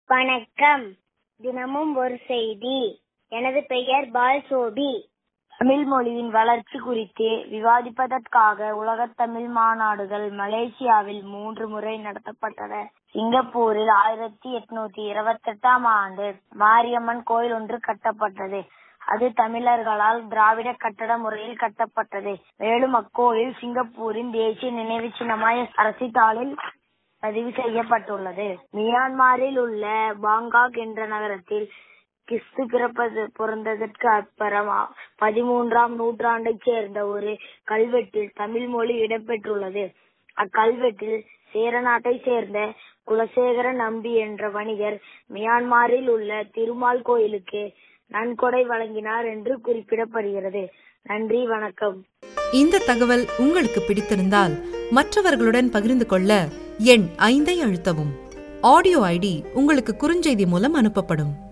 வணக்கம் தினமும் ஒரு செய்தி எனது பெயர் பால் சோபி தமிழ் மொழியின் வளர்ச்சி குறித்து விவாதிப்பதற்காக உலகத் தமிழ் மாநாடுகள் மலேசியாவில் மூன்று முறை நடத்தப்பட்டன சிங்கப்பூரில் ஆயிரத்தி எட்நூத்தி இருபத்தி எட்டாம் ஆண்டு மாரியம்மன் கோயில் ஒன்று கட்டப்பட்டது அது தமிழர்களால் திராவிட கட்டட முறையில் கட்டப்பட்டது மேலும் அக்கோயில் சிங்கப்பூரின் தேசிய நினைவு சின்னமாய் அரசித்தாளில் பதிவு செய்யப்பட்டுள்ளது மியான்மரில் உள்ள பாங்காக் என்ற நகரத்தில் கிறிஸ்து பிறப்பது பிறந்ததற்கு அப்புறம் பதிமூன்றாம் நூற்றாண்டைச் சேர்ந்த ஒரு கல்வெட்டில் தமிழ் மொழி இடம்பெற்றுள்ளது அக்கல்வெட்டில் சேரநாட்டை சேர்ந்த குலசேகர நம்பி என்ற வணிகர் மியான்மரில் உள்ள திருமால் கோயிலுக்கு நன்கொடை வழங்கினார் என்று குறிப்பிடப்படுகிறது நன்றி வணக்கம் இந்த தகவல் உங்களுக்கு பிடித்திருந்தால் மற்றவர்களுடன் பகிர்ந்து கொள்ள எண் ஐந்தை அழுத்தவும் ஆடியோ ஐடி உங்களுக்கு குறுஞ்செய்தி மூலம் அனுப்பப்படும்